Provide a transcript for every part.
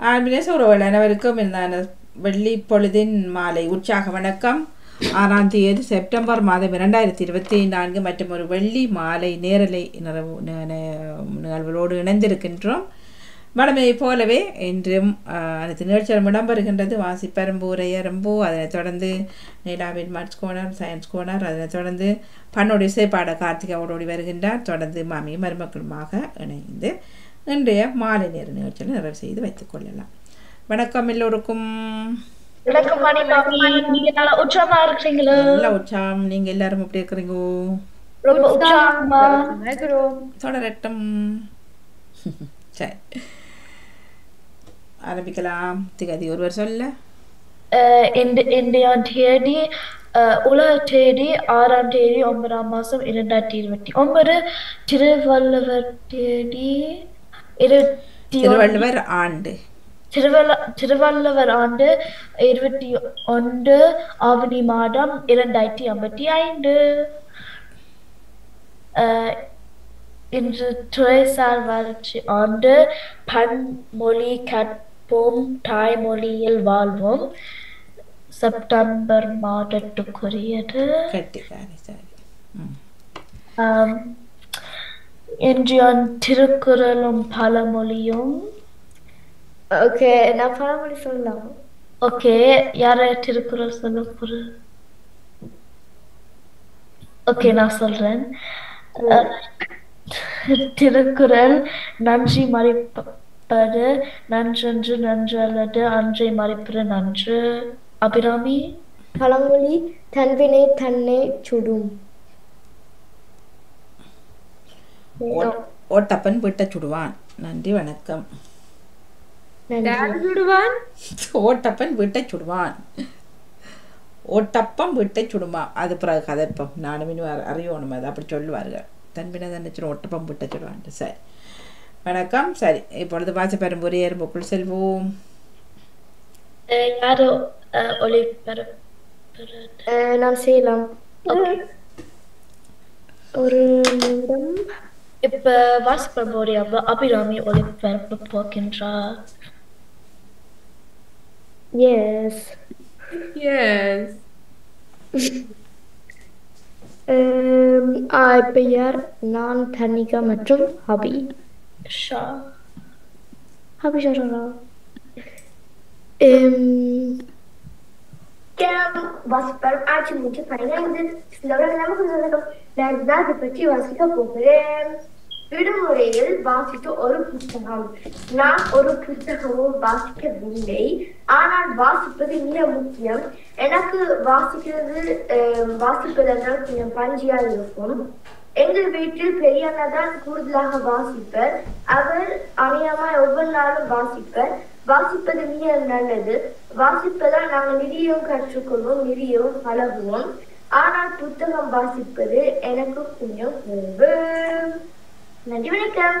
ஆன்மீக உறவுகள் அனைவருக்கும் இந்த வெள்ளி பொழுதின் மாலை உற்சாக வணக்கம் ஆறாம் தேதி செப்டம்பர் மாதம் இரண்டாயிரத்தி இருபத்தி நான்கு மற்றும் ஒரு வெள்ளி மாலை நேரலை நிறவு ந- ந- நிகழ்வுகளோடு இணைந்திருக்கின்றோம் வடமையை போலவே இன்றும் ஆஹ், அனைத்து நிகழ்ச்சிகளும் இடம்பெறுகின்றது வாசிப்பெரும்பு எறும்பு அதனைத் தொடர்ந்து நீலாவின் மட்ஸ் கோனர் சயின்ஸ் கோனர் அதனைத் தொடர்ந்து பண்ணோடு இசைப்பாட கார்த்திகாவோடு வருகின்றார் தொடர்ந்து மாமி மருமக்களுமாக இணைந்து இன்றைய மாலை நேர நிகழ்ச்சியில் நிறைவு செய்து வைத்துக் கொள்ளலாம் வணக்கம் எல்லோருக்கும் வணக்கம் மணி மாமி நீங்க நல்லா உற்சாகமா இருக்கிறீங்களா நல்ல உற்சாகம் நீங்க எல்லாரும் எப்படி இருக்கிறீங்க ரொம்ப உற்சாகமா தொடரட்டும் சரி ஆரம்பிக்கலாம் திகதி ஒருவர் சொல்ல அஹ் இந்த இந்தியா தேதி அஹ், உலக தேதி ஆறாம் தேதி ஒன்பதாம் மாசம் இரண்டாயிரத்தி இருபத்தி ஒன்பது திருவள்ளுவர் தேதி இருபத்தி ஒன்- திருவள்ளுவர் ஆண்டு திருவள்ள திருவள்ளுவர் ஆண்டு இருபத்தி ஒன்று ஆவணி மாதம் இரண்டாயிரத்தி ஐம்பத்தி ஐந்து அஹ், இன்று துறைசார் வளர்ச்சி ஆண்டு பன்மொழி கற்போம் தாய்மொழியில் வாழ்வோம் செப்டம்பர் மாதத்துக்குரியது கட்டிக்காரி சரி ம். ஆம், இன்றையான் திருக்குறளும் பழமொழியும் ஓகே நான் பழமொழி சொல்லலாம் ஓகே யார திருக்குறள் சொல்ல போற ஓகே நான் சொல்றேன் அஹ், திருக்குறள் நன்றி மறைப்பது நன்றன்று நன்று அல்லது அன்றை மறைப்பது நன்று அபிராமி பழமொழி தன்வினை தன்னை சுடும் ஓ- ஓட்டப்பன் விட்ட சுடுவான் நன்றி வணக்கம் நன்றி ஓட்டப்பன் வீட்டை சுடுவான் ஓட்டப்பம் வீட்டை சுடுமா அது பிறகு கதைப்பம் நானும் இன்னும் அறி- அறியணும் அது அப்படி சொல்லுவார்கள் தன்பினை தன்னை ஓட்டப்பம் வீட்டை சுடுவான் சரி வணக்கம் சரி இப்பொழுது வாசப்பெரும்புரி எறும்புக்குள் செல்வோம் அஹ், யாரு அஹ், ஒளிபரப்பு அஹ், நான் செய்யலாம் ஓகே ஒரு நிமிடம் இப்ப வாசிப்பர் போடி அபிராமி ஒளிபரப்பு போகின்றார் எஸ் Yes. பெயர் நான் தனிகா மற்றும் ஹபி ஷா ஹபி ஷரா வாசிப்பார் ஆட்சி முடிச்சு பதினைந்து நான் அதை பற்றி வாசிக்க போகிறேன் விடுமுறையில் வாசித்த ஒரு புத்தகம் நான் ஒரு புத்தகமும் வாசிக்கவில்லை ஆனால் வாசிப்பது மிக முக்கியம் எனக்கு வாசிக்கிறது அஹ், வாசிப்பதென்றால் கொஞ்சம் பஞ்சியா இருக்கும் எங்கள் வீட்டில் பெரியண்ணா தான் கூடுதலாக வாசிப்பர் அவர் அநியமாய் ஒவ்வொரு நாளும் வாசிப்பர் வாசிப்பது மிக நல்லது வாசிப்பதால் நாங்கள் நிறையவும் கற்றுக்கொள்வோம் நிறையவும் பழகுவோம் ஆனால் புத்தகம் வாசிப்பது எனக்கு கொஞ்சம் குறைவு நன்றி வணக்கம்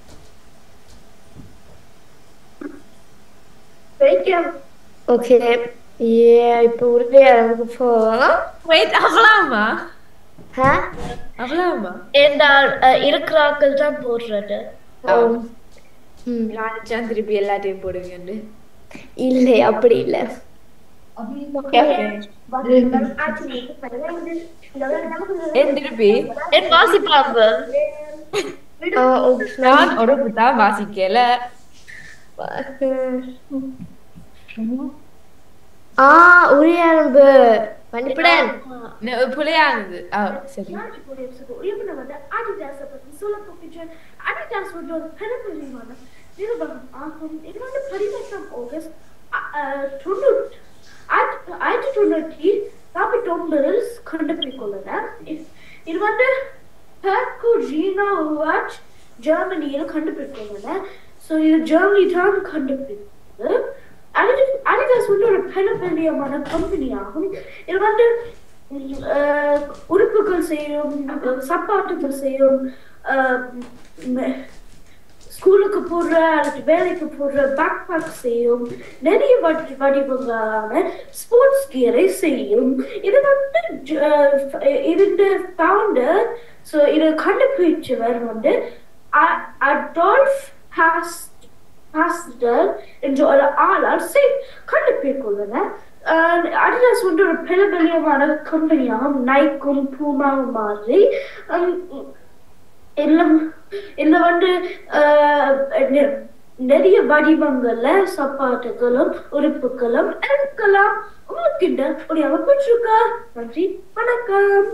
வணக்கம் ஓகே ஏ இப்போ உறுதியாக போகலாம் Wait, அவ்வளவுமா ஆ அவ்வளவுமா என்றால் அஹ், இருக்கிறார்கள் தான் போடுறது ம் நினைச்சேன் திருப்பி எல்லாத்தையும் போடுங்கன்னு இல்லை அப்படி இல்லை ஆட்சி முடிச்சு பதினைந்து ஏன் திருப்பி என் வாசிப்பாங்க ஆ ஓகே நான் ஒரு புத்தகம் வாசிக்கல ஆ உரியன்பு மன்னிப்புடன் ந- புலையானது ஆ சரி உயர்ந்தவர் ஆதிதாச பற்றி சொல்ல போகின்றேன் ஆதிதாஸ் வந்து ஒரு பெருமையான நிறுவனம் ஆகும் இது வந்து பதினெட்டாம் ஆகஸ்ட் அ- அஹ், தொண்ணூற்றி ஆயிரத்தி ஆயிரத்தி தொண்ணூற்றி நாற்பத்தி ஒன்பதில் கண்டுபிடித்துள்ளனர் இது- இது வந்து பெர்கு ஜீனா வாட்ச் ஜெர்மனியில் கண்டுபிடித்துள்ளனர் ஸோ இது ஜெர்மனி தான் கண்டுபிடித்தது Adidas Adidas வந்து ஒரு பெருமையான கம்பெனி ஆகும் இது வந்து உம், அஹ், உடுப்புகள் செய்யும் அஹ், சப்பாட்டுகள் செய்யும் அஹ், ம், ஸ்கூலுக்கு போடுற அல்லது வேலைக்கு போடுற பேக் பேக் செய்யும் நிறைய வடி வடிவங்களான ஸ்போர்ட்ஸ் கியரை செய்யும் இது வந்து ஜ- இதோட ஃபவுண்டர் ஸோ இதை கண்டுபிடிச்சவர் வந்து அ- அடால்ஃப் ஹாஸ் பாஸ்டர் என்ற ஒரு ஆளால் செய் கண்டுபிடித்துள்ளனர் அடிடாஸ் வந்து ஒரு பிரபலியமான கம்பெனியாகும் நைக்கும் பூமாவும் மாதிரி ஹம், எல்லாம் இந்த வந்து ஆஹ், நெ- நிறைய வடிவங்கள்ல சப்பாட்டுகளும் உறுப்புகளும் இருக்கலாம் உங்களுக்கு இந்த ஒரு பெற்றிருக்கா நன்றி வணக்கம்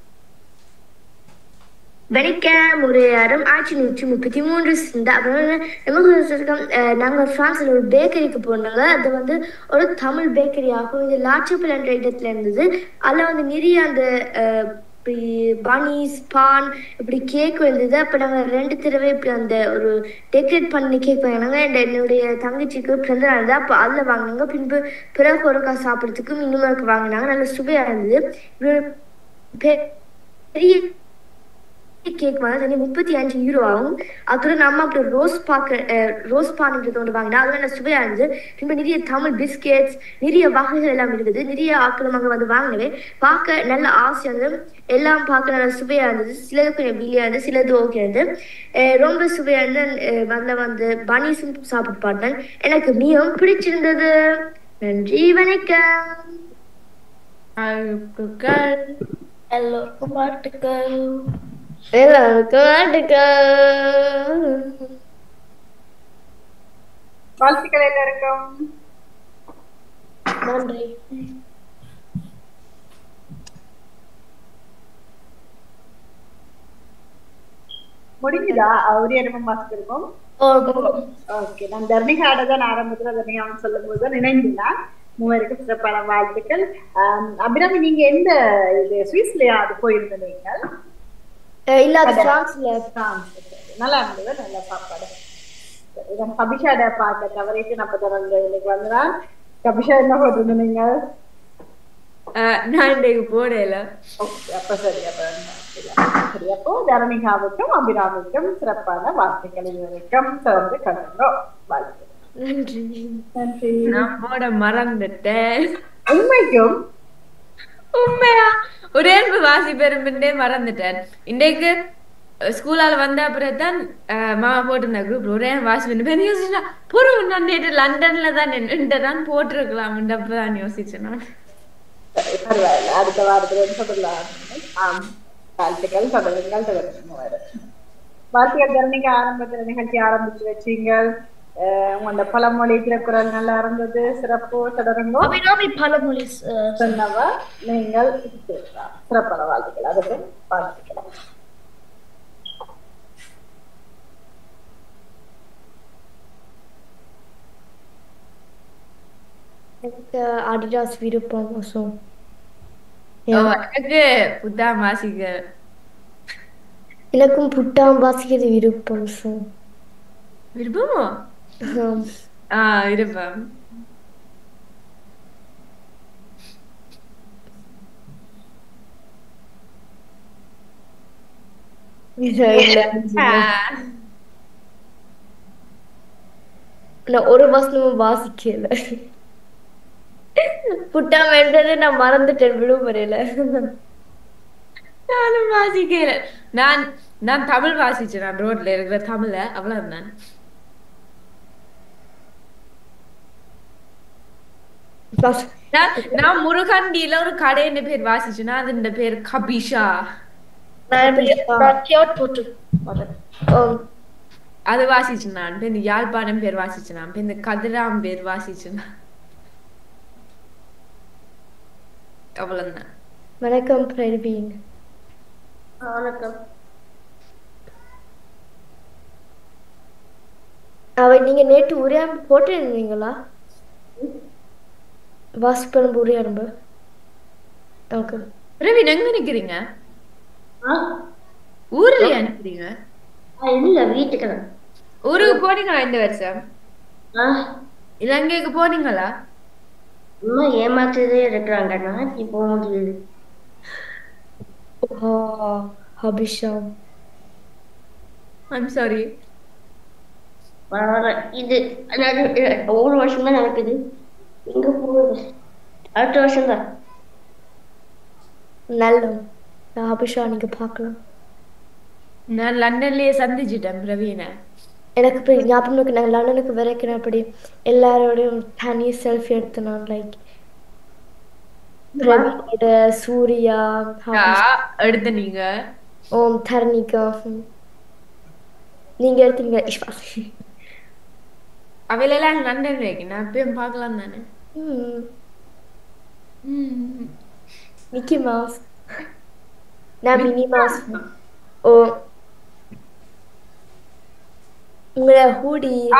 வணக்கம் ஒரு இடம் ஆயிரத்தி நூற்றி முப்பத்தி மூன்று இந்த அப்புறம் நமக்கு சொல்லிருக்கோம், அஹ், நாங்க பிரான்ஸ்ல ஒரு பேக்கரிக்கு போனாங்க அது வந்து ஒரு தமிழ் பேக்கரி ஆகும் இது லாச்சப்பல் என்ற இடத்துல இருந்தது அதுல வந்து நிறைய அந்த அஹ், இப்படி பனீஸ் பான் இப்படி கேக் இருந்தது அப்ப நாங்க ரெண்டு தடவை இப்படி அந்த ஒரு டெக்கரேட் பண்ணி கேக் வாங்கினாங்க and என்னுடைய தங்கச்சிக்கு பிறந்த நாள் தான் அப்போ அதில் வாங்கினாங்க பின்பு பிறகு ஒருக்கா சாப்பிட்றதுக்கு இன்னும் வாங்கினாங்க நல்ல சுவையா இருந்தது இப்படி ஒரு பெ- பெரிய கேக் வந்து தனி முப்பத்தி அஞ்சு யூரோ ஆகும் அத்துடன் நம்ம அப்படி ரோஸ் பாக்க ரோஸ் பான்ன்றது ஒன்று வாங்கினா அது நல்ல சுவையா இருந்தது பின்பு நிறைய தமிழ் பிஸ்கெட்ஸ் நிறைய வகைகள் எல்லாம் இருந்தது நிறைய ஆட்களும் அங்கே வந்து வாங்கினவே பார்க்க நல்ல ஆசையா இருந்தது எல்லாம் பார்க்க நல்ல சுவையா இருந்தது சிலது கொஞ்சம் பில்லியா இருந்தது சிலது ஓகே இருந்தது அஹ் ரொம்ப சுவையா இருந்து வந்து வந்து பனீஸும் சாப்பிட்டு பார்த்தேன் எனக்கு மிகவும் பிடிச்சிருந்தது நன்றி வணக்கம் வாழ்த்துக்கள் எல்லோருக்கும் வாழ்த்துக்கள் எல்லாருக்கும் வாழ்த்துக்கள் வாழ்த்துக்கள் எல்லாருக்கும் நன்றி முடிஞ்சுதா ஒரே இடமும் வாசிச்சிருக்கோம் ஓகே நான் தர்ணிகாட தான் ஆரம்பத்துல தர்ணிகாவும் சொல்லும் போது நினைந்தேன் மூவருக்கும் சிறப்பான வாழ்த்துக்கள் ஆம், அபிராமி நீங்க எந்த இது சுவிஸ்லயா அது போயிருந்தீங்க அஹ் இல்ல அது பிரான்ஸ்ல நல்லா இருந்தது நல்ல சாப்பாடு சரி, நான் கபிஷாட பார்க்க தவறிட்டு நான் இப்ப வந்து இன்னைக்கு வந்துதான் கபிஷா என்ன போட்டிருந்தீங்க அஹ், நான் இன்றைக்கு போடல ஓகே அப்ப சரி அப்ப சரி, சரி அப்போ தரணிகாவுக்கும் அபிராமிக்கும் சிறப்பான வாழ்த்துக்கள் இதுவரைக்கும் தொடர்ந்து கலந்தோம் வாழ்த்துக்கள் நன்றி நன்றி நான் போட மறந்துட்டேன் உண்மைக்கும் உண்மையா ஒரே அன்பு வாசி பெரும்புண்டே மறந்துட்டேன் இன்றைக்கு ஸ்கூலால வந்த அப்புறம் தான் அஹ், மாமா போட்டிருந்த குரூப் ஒரே அன்பு வாசி பெரும்பு யோசிச்சா பொருள் நான் நேற்று லண்டன்ல தான் நின்று தான் போட்டிருக்கலாம் அப்பதான் யோசிச்சேன் நான் சரி, பரவாயில்ல அடுத்த வாரத்துல சொல்லலாம் ஆம் வாழ்த்துக்கள் தொடருங்கள் தொடருங்க வர வாழ்த்துக்கள் தரணிக்கு ஆரம்பத்துல நிகழ்ச்சி ஆரம்பிச்சு வச்சீங்க அஹ் உங்களோட பழமொழி திருக்குறள் நல்லா இருந்தது சிறப்பு தொடருங்க அபிராமி பழமொழி அஹ், சொன்னவ நீங்கள் பேசலாம். சிறப்பான வாழ்த்துக்கள் அதுக்கு வாழ்த்துக்கள் எனக்கு அடிடாஸ் விருப்பம் ஸோ ஓ, எனக்கு புத்தகம் வாசிக்க எனக்கும் புட்டாம் வாசிக்கிறது விருப்பம் ஸோ விருப்பமோ ஆ விருப்பம் ஆ, நான் ஒரு வசனமும் வாசிக்கல புட்டாம் என்றது நான் மறந்துட்டேன் விடுமுறையில நானும் வாசிக்கல நான் நான் தமிழ் வாசிச்சேன் நான் ரோட்ல இருக்கிற தமிழ அவ்வளவுதான் நான் நான் முருகண்டியில ஒரு கடையின் பேர் வாசிச்சேன்னா அது பேர் கபிஷா நான் நான் கியோட் போட்டு வரேன் ஓ, அது வாசிச்சேன் நான் இந்த யாழ்ப்பாணம் பேர் வாசிச்சேன் நான் இந்த கதிராம் பேர் வாசிச்சேன் நான். அவ்வளவுதான் வணக்கம் பிரவீன் வணக்கம் அவ நீங்க நேற்று உரையாம்பு போட்டு இருந்தீங்களா வாசிப்பரம்பு உரையாம்பு ஓகே பிரவீன் எங்க நிக்கிறீங்க ஊர்ல நிக்கிறீங்க இல்ல வீட்டுக்கு தான் ஊருக்கு போனீங்களா இந்த வருஷம் இலங்கைக்கு போனீங்களா அம்மா ஏமாத்திட்டே இருக்கிறாங்க நான் இப்போ முடியுது அபிஷாம் ஐம் சாரி வர இது அதாவது, ஒரு வருஷம் தான் நடக்குது எங்க போகுது அடுத்த வருஷம் தான் நல்ல அபிஷா நீங்க பார்க்கலாம் நான் லண்டன்லயே சந்திச்சிட்டேன் பிரவீனை எனக்கு இப்போ ஞாபகம் இருக்கு நாங்கள் லண்டனுக்கு வரைக்கும் அப்படி எல்லாரோடையும் தனி செல்ஃபி எடுத்தோம் லைக் பிரவீனோட சூர்யா ஆ, எடுத்த நீங்க ஓம் தரணிகா ம். நீங்க எடுத்தீங்க இஷ்வாஸ் அவையிலெல்லாம் லண்டன் வைக்கணும் நான் எப்பயும் பார்க்கலாம் தானே ம் ம். மிக்கி மவுஸ் நான் மினி மவுஸ் ஓ உங்களோட ஹூடி ஆ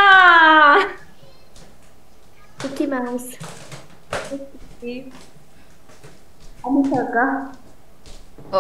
மிக்கி மவுஸ் அமிஷாக்கா ஓ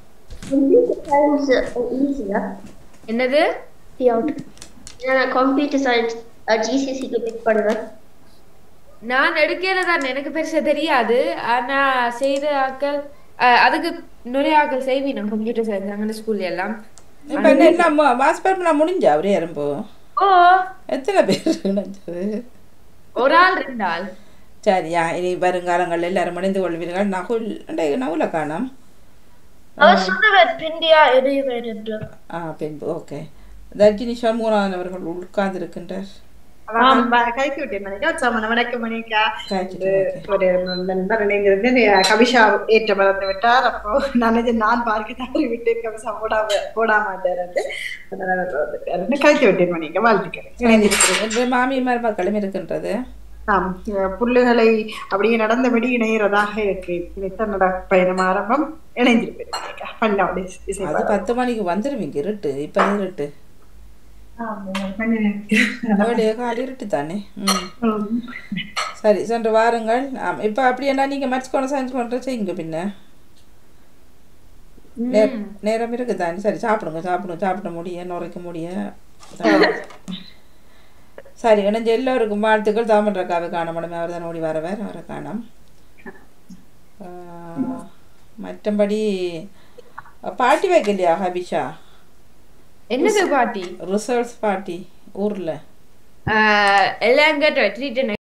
ஈஸியா என்னது சி அவுட் நான் கம்ப்யூட்டர் சயின்ஸ் ஜிசிசிக்கு பிக் பண்ணுவேன் நான் எடுக்கல தான் எனக்கு பெருசா தெரியாது ஆனா செய்த ஆக்கள் அஹ், அதுக்கு நிறைய ஆக்கள் செய்வீங்க கம்ப்யூட்டர் சயின்ஸ் அங்கே ஸ்கூல்ல எல்லாம் இப்போ என்ன எல்லாம் வாஸ்பர்லாம் முடிஞ்சா அவரே எறும்பு ஓ எத்தனை பேர் நினைச்சது ஒரு ஆள் ரெண்டு ஆள் சரியா இனி வருங்காலங்களில் எல்லாரும் மணிந்து கொள்வீர்கள் நகுல் நகுல காணோம் அவர் சொன்னவர் பிந்தியா எரியுவேன் என்று ஆ பின்பு ஓகே தர்ஜினி சண்முகநாதன் அவர்கள் உட்கார்ந்து இருக்கின்றார் கைக்கு விட்டேன் மணிக்கா சமண வணக்கம் மணிக்கா காய்ச்சிட்டு ஒரு நண்பர் இணைந்திருந்து கவிஷா ஏற்ற மறந்து விட்டார் அப்போ நான் இது நான் பார்க்க தவறி விட்டேன் கவிஷா போடாம போடாம மாட்டார் வந்து கழித்து விட்டேன் மணிக்க வாழ்த்துக்கிறேன் இணைந்திருக்கிறேன் என்று மாமியார் மக்களும் இருக்கின்றது ஆம் புல்லுகளை அப்படியே நடந்தபடி இணைகிறதாக இருக்கு இணைத்த நட பயணம் ஆரம்பம் இணைந்திருப்பேன் மணிக்கா பண்ணோட இசை அது பத்து மணிக்கு வந்துருவீங்க இருட்டு இப்போ இருட்டு அவளுடைய கால் இருட்டு தானே ம் சரி சென்று வாருங்கள் ஆம் இப்போ அப்படியேண்டா நீங்கள் மேத்ஸ் கொண்டு சயின்ஸ் கொண்டு செய்யுங்க பின்ன நே- நேரம் இருக்கு தானே சரி சாப்பிடுங்க சாப்பிடுங்க சாப்பிட முடிய நுரைக்க முடிய சரி இணைஞ்ச எல்லோருக்கும் வாழ்த்துக்கள் தாமன்றக்காவை காண முடியும் அவர் தான் ஓடி வரவர் அவரை காணோம் ஆ, மற்றபடி பாட்டி வைக்கலையா ஹபிஷா என்னது பாட்டி ரிசல்ட்ஸ் பார்ட்டி ஊரில் அஹ், எல்லாம் கேட்ட ட்ரீட்